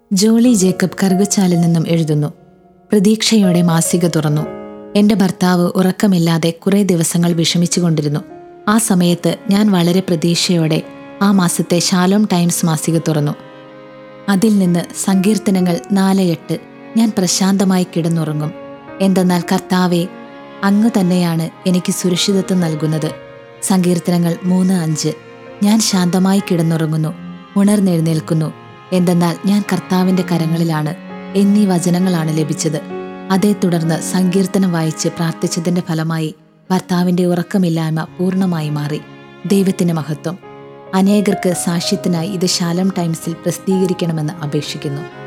Jolly Jacob കറുകച്ചാലിൽ നിന്നും എഴുതുന്നു പ്രതീക്ഷയോടെ മാസിക തുറന്നു എന്റെ ഭർത്താവ് ഉറക്കമില്ലാതെ കുറെ ദിവസങ്ങൾ വിഷമിച്ചുകൊണ്ടിരുന്നു ആ സമയത്ത് ഞാൻ വളരെ പ്രതീക്ഷയോടെ ആ മാസത്തെ ഷാലോം ടൈംസ് മാസിക തുറന്നു അതിൽ നിന്ന് സങ്കീർത്തനങ്ങൾ നാല് എട്ട് ഞാൻ പ്രശാന്തമായി കിടന്നുറങ്ങും എന്തെന്നാൽ കർത്താവെ അങ്ങ് തന്നെയാണ് എനിക്ക് സുരക്ഷിതത്വം നൽകുന്നത് സങ്കീർത്തനങ്ങൾ മൂന്ന് അഞ്ച് ഞാൻ ശാന്തമായി കിടന്നുറങ്ങുന്നു ഉണർന്നെഴുന്നേൽക്കുന്നു എന്തെന്നാൽ ഞാൻ കർത്താവിന്റെ കരങ്ങളിലാണ് എന്നീ വചനങ്ങളാണ് ലഭിച്ചത് അതേ തുടർന്ന് സങ്കീർത്തനം വായിച്ച് പ്രാർത്ഥിച്ചതിന്റെ ഫലമായി ഭർത്താവിന്റെ ഉറക്കമില്ലായ്മ പൂർണ്ണമായി മാറി ദൈവത്തിന് മഹത്വം അനേകർക്ക് സാക്ഷ്യത്തിനായി ഇത് ശാലം ടൈംസിൽ പ്രസിദ്ധീകരിക്കണമെന്ന് അപേക്ഷിക്കുന്നു